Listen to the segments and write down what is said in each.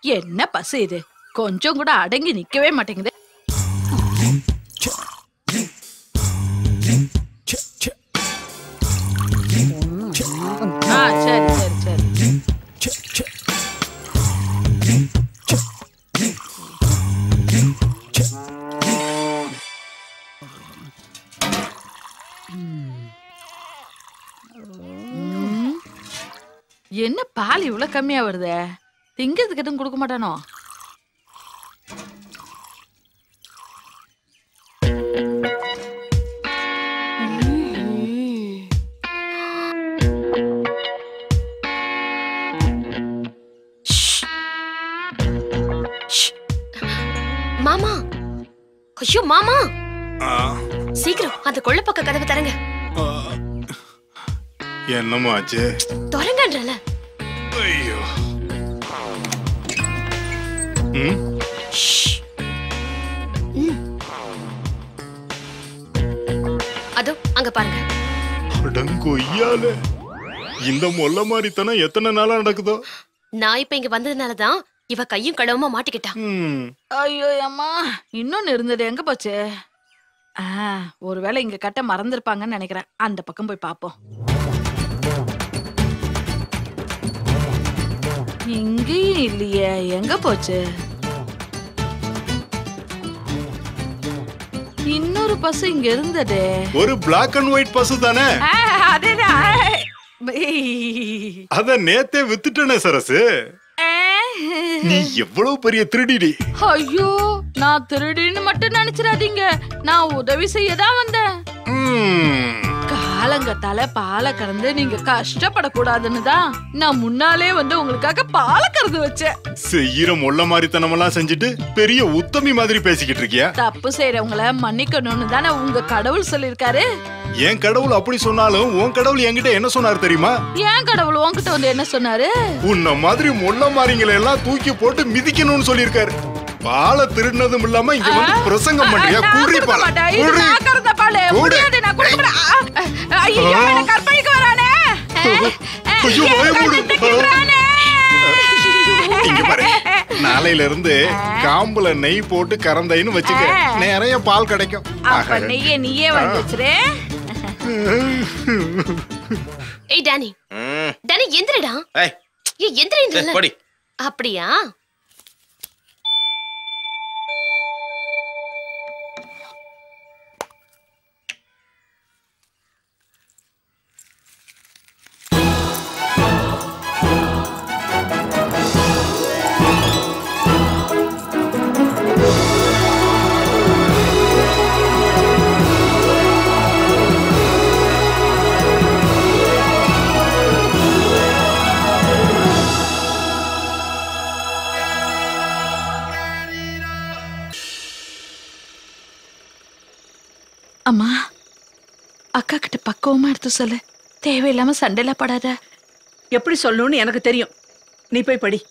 என்ன பசு இது கொஞ்சம் கூட அடங்கி நிக்கவே மாட்டேங்குது ஆ சரி சரி சரி ம். என்ன பால் இவ்வளவு கம்மியா வருதே திங்கிறதுக்கு எதுவும் கொடுக்க மாட்டானோ மாமா ஐயோ மாமா ஆ, சீக்கிரம் அந்த கொள்ளப்பக்க கதவை தரங்க ஆ. என்னம்மா ஆச்சு திறங்கன்றல ஐயோ ம் அதோ அங்க பாருங்க அடங்கொய்யால இந்த மொல்ல மாதிரித்தனம் எத்தனை நாளா நடக்குதோ நான் இப்ப இங்க வந்ததுனால தான் இவ கையும் கடவுமா மாட்டிக்கிட்டா ம் ஐயோ அம்மா இன்னொன்னு இருந்தது எங்க போச்சு ஆ ஒருவேளை இங்க கட்ட மறந்துருப்பாங்கன்னு நினைக்கிறேன் அந்த பக்கம் போய் பாப்போம் இங்கேயும் இல்லையே எங்க போச்சு இன்னொரு பஸ் இங்க இருந்ததே ஒரு பிளாக் அண்ட் ஒயிட் பசு தானே ஆ, அதேதான் அத நேத்தே வித்துட்டனே சரசு நீ எவ்வளவு பெரிய திருடிடி ஐயோ நான் திருடின்னு மட்டும் நினைச்சிடாதீங்க நான் உதவி செய்ய தான் வந்தேன் ம். காலங்கத்தால பாலை கறந்து நீங்க கஷ்டப்படக்கூடாதுன்னு தான் நான் முன்னாலே வந்து உங்களுக்காக பாலை கறந்து வச்சேன் செய்யற மொல்ல மாதிரித்தனமெல்லாம் செஞ்சுட்டு பெரிய உத்தமி மாதிரி பேசிக்கிட்டு இருக்கியா தப்பு செய்யறவங்கள மன்னிக்கணும்னு தானே உங்க கடவுள் சொல்லிருக்காரு என் கடவுள் அப்படி சொன்னாலும் உன் கடவுள் என்கிட்ட என்ன சொன்னார் தெரியுமா ஏன் கடவுள் உன்கிட்ட வந்து என்ன சொன்னாரு உன்ன மாதிரி மொல்ல மாறிங்களை எல்லாம் தூக்கி போட்டு மிதிக்கணும்னு சொல்லியிருக்காரு பாலை திருடினதும் இல்லாம இங்க வந்து பிரசங்கம் பண்றியா நான் குடி கொடுக்க பால மாட்டேன். இது குடி நான் கறந்த பாலு. குடி. முடியாது, நான் கொடுக்க மாட்டேன். ஆ, ஆ, ஐயோ, எனக்கு கற்பனைக்கு வரானே. ஐயோ, என் வாயை மூடு. கண்ணை திக்கிறானே. இங்க பாரு நாளையில இருந்து காம்புல நெய் போட்டு கறந்தைன்னு வச்சுக்க நிறைய பால் கிடைக்கும் அப்ப நெய்ய நீயே வந்து வச்சிரு ஏய் டானி ம். டானி எந்திரடா ஏய், ஏய் எந்திர சரி, எந்திரல போடி அப்படியா அம்மா அக்கா கிட்ட பக்குவமா எடுத்து சொல்லு தேவையில்லாம சண்டையில படாத எப்படி சொல்லணும்னு எனக்கு தெரியும் நீ போய் படி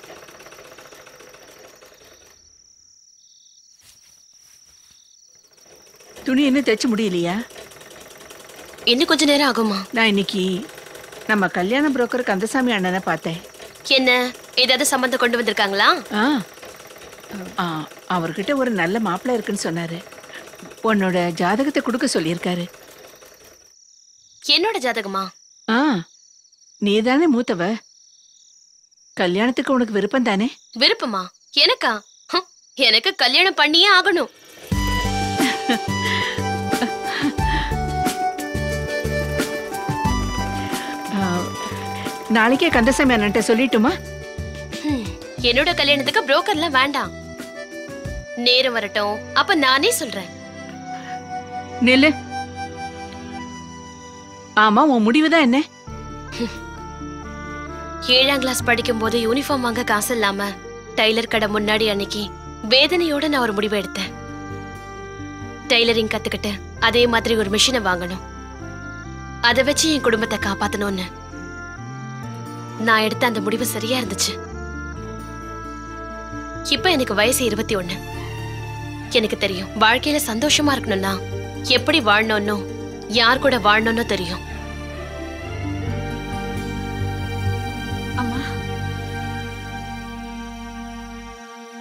துணி இன்னும் தைச்சு முடியலையா இன்னும் கொஞ்ச நேரம் ஆகுமா நான் இன்னைக்கு நம்ம கல்யாண புரோக்கர் கந்தசாமி அண்ணனை பார்த்தேன் என்ன ஏதாவது சம்பந்தம் கொண்டு வந்திருக்காங்களா ஆ ஆ, அவர்கிட்ட ஒரு நல்ல மாப்பிள்ளை இருக்குன்னு சொன்னாரு உன்னோட ஜாதகத்தை கொடுக்க சொல்லியிருக்காரு என்னோட ஜாதகமா ஆ நீதானே மூத்தவ கல்யாணத்துக்கு உனக்கு விருப்பம் தானே விருப்பமா எனக்கா ஹம், எனக்கு கல்யாணம் பண்ணியே ஆகணும் ஆ, நாளைக்கே கந்தசாமி அண்ணன்ட்ட சொல்லிட்டுமா ஹம், என்னோட கல்யாணத்துக்கு புரோக்கர்லாம் வேண்டாம் நேரம் வரட்டும் அப்ப நானே சொல்றேன் நில்லு ஆமா உன் முடிவுதான் என்ன ஏழாம் கிளாஸ் படிக்கும் போது யூனிஃபார்ம் வாங்க காசு இல்லாம டைலர் கடை முன்னாடி அன்னைக்கு வேதனையோட நான் ஒரு முடிவு எடுத்தேன் டைலரிங் கத்துக்கிட்டு அதே மாதிரி ஒரு மிஷினை வாங்கணும் அதை வச்சு என் குடும்பத்தை காப்பாத்தணும்னு நான் எடுத்த அந்த முடிவு சரியா இருந்துச்சு இப்ப எனக்கு வயசு இருபத்தி ஒண்ணு எனக்கு தெரியும் வாழ்க்கையில சந்தோஷமா இருக்கணும்னா எப்படி வாழணும்னு யார் கூட வாழணும்னு தெரியும்